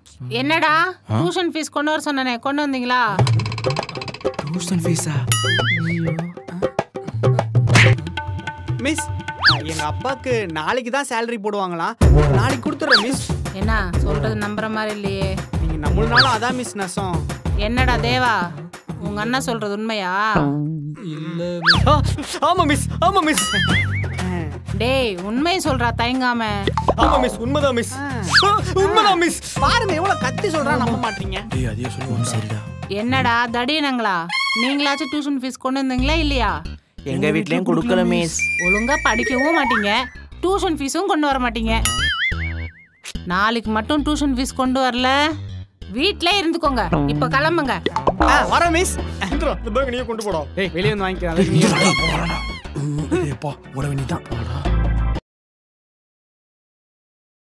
என்னடா tuition fees கொண்டு வர சொன்னனே கொண்டு வந்தீங்களா டியூஷன் ஃபீஸா மிஸ் எங்க அப்பாக்கு நாளைக்கு தான் சேலரி போடுவாங்களாம் நாளைக்கு கொடுத்துட்றேன் மிஸ் என்ன சொல்றது நம்புற மாதிரி இல்லையே நீங்க நம்மளுனாலும் அதான் மிஸ் நசம் என்னடா தேவா உங்க அண்ணா சொல்றது உண்மையா ஆமா மிஸ் ஆமா மிஸ் டேய் உண்மை சொல்றா தயங்காம ஆமா மிஸ் உண்மைதான் மிஸ் உண்மைதான் மிஸ் பாருங்க எவ்வளவு கத்தி சொல்றா நம்ப மாட்டீங்க டேய் அதே சொல்லுவோம் சரிடா என்னடா தடியனங்களா நீங்களாச்சும் டியூஷன் ஃபீஸ் கொண்டு வந்தீங்களா இல்லையா எங்க வீட்லயும் கொடுக்கல மிஸ் ஒழுங்கா படிக்கவும் மாட்டீங்க டியூஷன் ஃபீஸும் கொண்டு வர மாட்டீங்க நாளைக்கு மட்டும் டியூஷன் ஃபீஸ் கொண்டு வரல வீட்ல இருந்துக்கோங்க இப்ப கிளம்புங்க ஆ வரோம் மிஸ் இந்த பேக் நீயே கொண்டு போடா டேய் வெளியே வந்து வாங்கிக்கிறேன் அதுக்கு நீ ஏப்பா உட வேண்டியதான்